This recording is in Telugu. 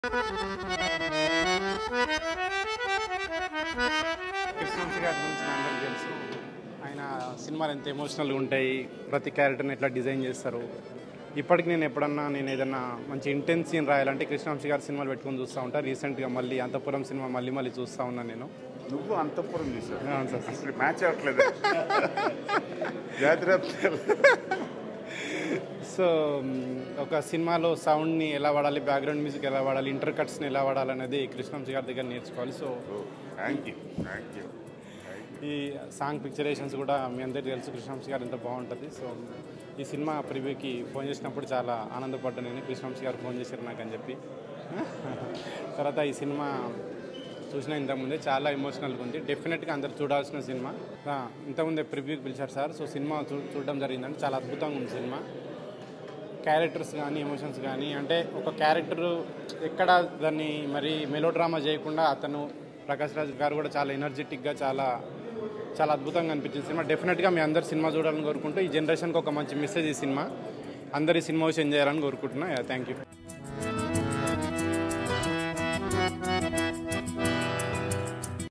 కృష్ణవంశీ గారి గురించి నాకు అందరికీ తెలుసు ఆయన సినిమాలు ఎంత ఎమోషనల్గా ఉంటాయి ప్రతి క్యారెక్టర్ని ఎట్లా డిజైన్ చేస్తారు ఇప్పటికి నేను ఎప్పుడన్నా నేను ఏదన్నా మంచి ఇంటెన్స్ సీన్ రాయాలంటే కృష్ణవంశీ గారి సినిమాలు పెట్టుకొని చూస్తూ ఉంటాను రీసెంట్గా మళ్ళీ అంతపురం సినిమా మళ్ళీ మళ్ళీ చూస్తూ ఉన్నాను నేను నువ్వు అంతపురం చూసావు అవును సార్ అసలు మ్యాచ్ అవ్వట్లేదు జాతిరత్నాలు సో మ్, ఒక సినిమాలో సౌండ్ని ఎలా వాడాలి బ్యాక్గ్రౌండ్ మ్యూజిక్ ఎలా వాడాలి ఇంటర్ కట్స్ని ఎలా వాడాలి అనేది కృష్ణవంశీ గారి దగ్గర నేర్చుకోవాలి so thank you thank you ఈ సాంగ్ పిక్చరేషన్స్ కూడా మీ అందరికీ తెలుసు కృష్ణవంశీ గారు ఎంత బాగుంటుంది సో ఈ సినిమా ప్రివ్యూకి ఫోన్ చేసినప్పుడు చాలా ఆనందపడ్డా నేను కృష్ణవంశీ గారు ఫోన్ చేశారు నాకు అని చెప్పి తర్వాత ఈ సినిమా చూసిన ఇంతకుముందే చాలా ఎమోషనల్గా ఉంది డెఫినెట్గా అందరు చూడాల్సిన సినిమా ఆ, ఇంతకుముందే ప్రివ్యూకి పిలిచారు సార్ సో సినిమా చూ చూడడం జరిగిందంటే చాలా అద్భుతంగా ఉంది సినిమా క్యారెక్టర్స్ కానీ ఎమోషన్స్ కానీ అంటే ఒక క్యారెక్టర్ ఎక్కడ దాన్ని మరి మెలో డ్రామా చేయకుండా అతను ప్రకాష్ రాజ్ గారు కూడా చాలా ఎనర్జెటిక్గా చాలా చాలా అద్భుతంగా అనిపించింది సినిమా డెఫినెట్గా మీ అందరు సినిమా చూడాలని కోరుకుంటూ ఈ జనరేషన్కి ఒక మంచి మెసేజ్ ఈ సినిమా అందరి సినిమా వచ్చి ఎంజాయ్ చేయాలని కోరుకుంటున్నా థ్యాంక్ యూ